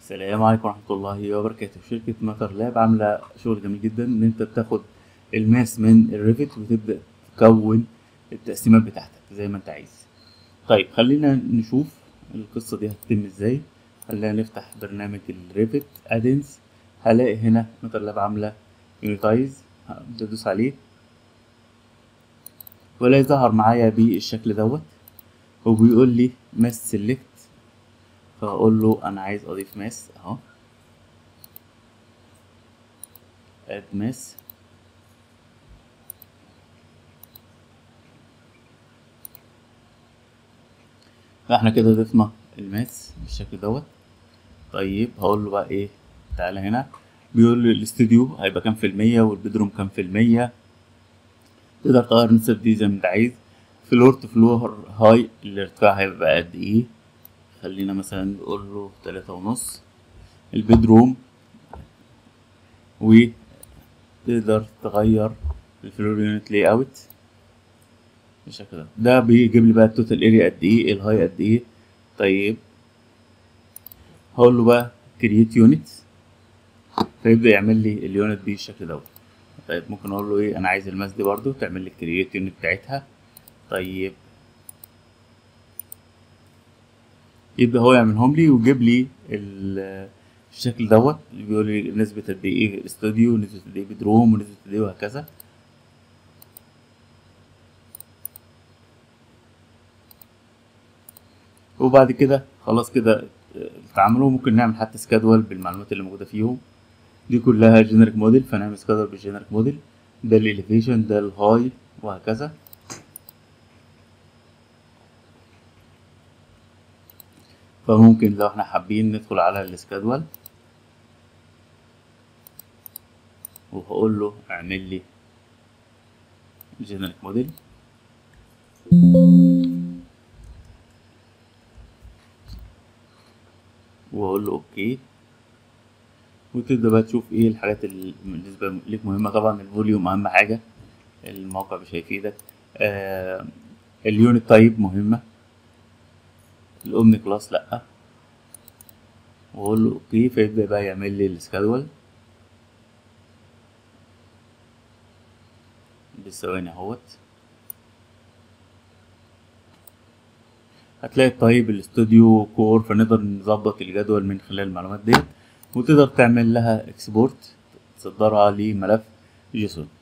السلام عليكم ورحمة الله وبركاته شركة ماتر لاب عاملة شغل جميل جدا إن أنت بتاخد الماس من الريفت وتبدأ تكون التقسيمات بتاعتك زي ما أنت عايز طيب خلينا نشوف القصة دي هتتم ازاي خلينا نفتح برنامج الريفت ادنس هلاقي هنا ماتر لاب عاملة يونيتايز هبدأ ادوس عليه ولا ظهر معايا بالشكل دوت وبيقول لي ماس سيلكت فاقول له انا عايز اضيف ماس اهو اد ماس فاحنا كده ضفنا الماس بالشكل دوت طيب هقول له بقى ايه تعالى هنا بيقول لي الاستوديو هيبقى كام في المية والبدروم كام في المية تقدر تغير النسب دي زي ما انت عايز فلور تو فلور هاي الارتفاع هيبقى قد ايه خلينا مثلا نقول له تلاتة ونص البيدروم وتقدر تغير الفلور يونت لاي اوت بالشكل ده ده بيجيب لي بقى التوتال اريا قد ايه الهاي قد ايه طيب هقول له بقى كرييت يونت فيبدا يعمل لي اليونت بالشكل دوت طيب ممكن اقول له ايه انا عايز الماس دي برضو تعمل لي الكرييت يونت بتاعتها طيب يبدا هو يعملهم لي ويجيب لي الشكل دوت بيقول لي نسبة قد ايه استوديو ونسبة قد ايه بدروم ونسبة قد ايه وهكذا وبعد كده خلاص كده اتعملوا ممكن نعمل حتى سكادول بالمعلومات اللي موجودة فيهم دي كلها جينيريك موديل فنعمل سكادول بالجينيريك موديل ده الاليفيشن ده الهاي وهكذا فممكن لو احنا حابين ندخل على السكادول وهقول له اعمل لي جينيريك موديل واقول له اوكي وتبدا بقى تشوف ايه الحاجات اللي بالنسبه ليك مهمه طبعا الفوليوم اهم حاجه الموقع مش هيفيدك آه اليونت تايب مهمه الاومني كلاس لا واقول له اوكي فيبدا بقى يعمل لي السكادول بالثواني اهوت هتلاقي الطيب الاستوديو كور فنقدر نظبط الجدول من خلال المعلومات ديت وتقدر تعمل لها اكسبورت تصدرها لملف جيسون